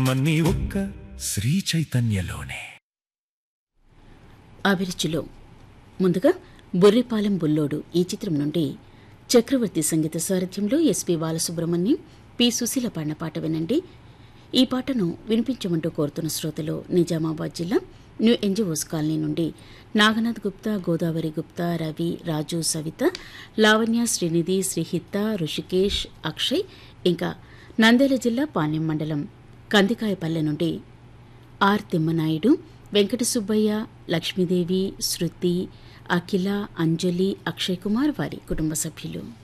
మన్నీ ఒక్క శ్రీ చైతన్యలోనే అభిరుచిలో ముందుగా బొర్రిపాలెం బుల్లోడు ఈ చిత్రం నుండి చక్రవర్తి సంగీత సారథ్యంలో ఎస్పి బాలసుబ్రహ్మణ్యం పి సుశీల పాడిన పాట వినండి ఈ పాటను వినిపించమంటూ కోరుతున్న శ్రోతలు నిజామాబాద్ జిల్లా న్యూ ఎన్జిఓస్ కాలనీ నుండి నాగనాథ్ గుప్తా గోదావరి గుప్తా రవి రాజు సవిత లావణ్య శ్రీనిధి శ్రీహిత ఋషికేష్ అక్షయ్ ఇంకా నంద్యాల జిల్లా పాణ్యం మండలం కందికాయపల్లె నుండి ఆర్ తిమ్మనాయుడు వెంకట సుబ్బయ్య లక్ష్మీదేవి శృతి అఖిల అంజలి అక్షయ్ కుమార్ వారి కుటుంబ సభ్యులు